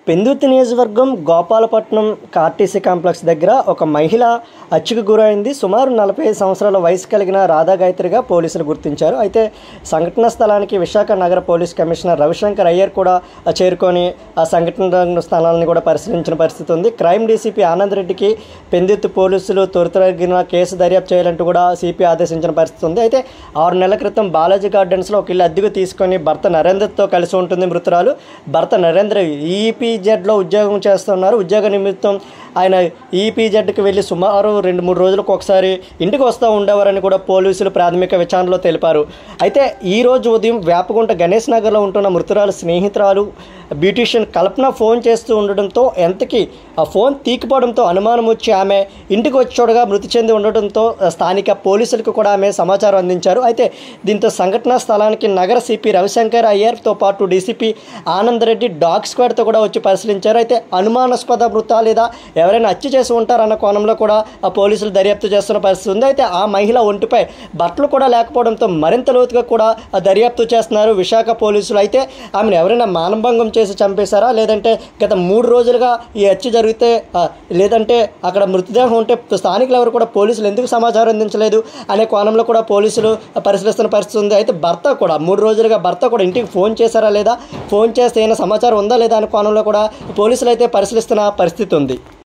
పెందుర్తి నియోజకవర్గం Gopalapatnam RTC complex దగ్గర ఒక మహిళ హత్యకు గురైంది సుమారు నలభై ఐదు సంవత్సరాల వయసు కలిగిన రాధా గాయత్రిగా పోలీసులు గుర్తించారు అయితే సంఘటన స్థలానికి విశాఖ నగర పోలీస్ కమిషనర్ రవిశంకర్ అయ్యర్ కూడా చేరుకొని ఆ సంఘటన స్థలాన్ని కూడా పరిశీలించిన పరిస్థితి ఉంది క్రైమ్ డీసీపీ ఆనంద్ రెడ్డికి పెందుర్తి పోలీసులు త్వరితగిన కేసు దర్యాప్తు చేయాలంటూ కూడా సిపి ఆదేశించిన పరిస్థితి ఉంది అయితే ఆరు నెలల క్రితం బాలాజీ గార్డెన్స్లో ఒక ఇల్లు అద్దెకు తీసుకొని భర్త నరేంద్రతో కలిసి ఉంటుంది మృతురాలు భర్త నరేంద్ర ఈపీజెడ్లో ఉద్యోగం చేస్తున్నారు ఉద్యోగ నిమిత్తం ఆయన ఈపీజెడ్కి వెళ్ళి సుమారు రెండు మూడు రోజులకు ఒకసారి ఇంటికి వస్తూ ఉండేవారని కూడా పోలీసులు ప్రాథమిక విచారణలో తెలిపారు అయితే ఈ రోజు ఉదయం వేపగుంట గణేష్ నగర్లో ఉంటున్న మృతురాలు స్నేహితురాలు బ్యూటీషియన్ కల్పన ఫోన్ చేస్తూ ఉండడంతో ఎంతకి ఆ ఫోన్ తీకిపోవడంతో అనుమానం వచ్చి ఆమె ఇంటికి వచ్చి చూడగా మృతి చెంది ఉండడంతో స్థానిక పోలీసులకు కూడా ఆమె సమాచారం అందించారు అయితే దీంతో సంఘటనా స్థలానికి నగర సిపి రవిశంకర్ అయ్యర్తో పాటు డీసీపీ ఆనంద్ రెడ్డి డాగ్ స్క్వాడ్తో కూడా వచ్చి పరిశీలించారు అయితే అనుమానాస్పద మృత లేదా ఎవరైనా హత్య చేసి ఉంటారన్న కోణంలో కూడా ఆ పోలీసులు దర్యాప్తు చేస్తున్న పరిస్థితి ఉంది అయితే ఆ మహిళ ఒంటిపై బట్టలు కూడా లేకపోవడంతో మరింత లోతుగా కూడా ఆ దర్యాప్తు చేస్తున్నారు విశాఖ పోలీసులు అయితే ఆమెను ఎవరైనా మానభంగం చేసి చంపేశారా లేదంటే గత మూడు రోజులుగా ఈ హత్య జరిగితే ఆ, లేదంటే అక్కడ మృతదేహం ఉంటే స్థానికులు ఎవరు కూడా పోలీసులు ఎందుకు సమాచారం అందించలేదు అనే కోణంలో కూడా పోలీసులు పరిశీలిస్తున్న పరిస్థితి ఉంది అయితే భర్త కూడా మూడు రోజులుగా భర్త కూడా ఇంటికి ఫోన్ చేశారా లేదా ఫోన్ చేస్తే ఏమైనా సమాచారం ఉందా లేదా అనే కోణంలో కూడా పోలీసులు అయితే పరిశీలిస్తున్న పరిస్థితి ఉంది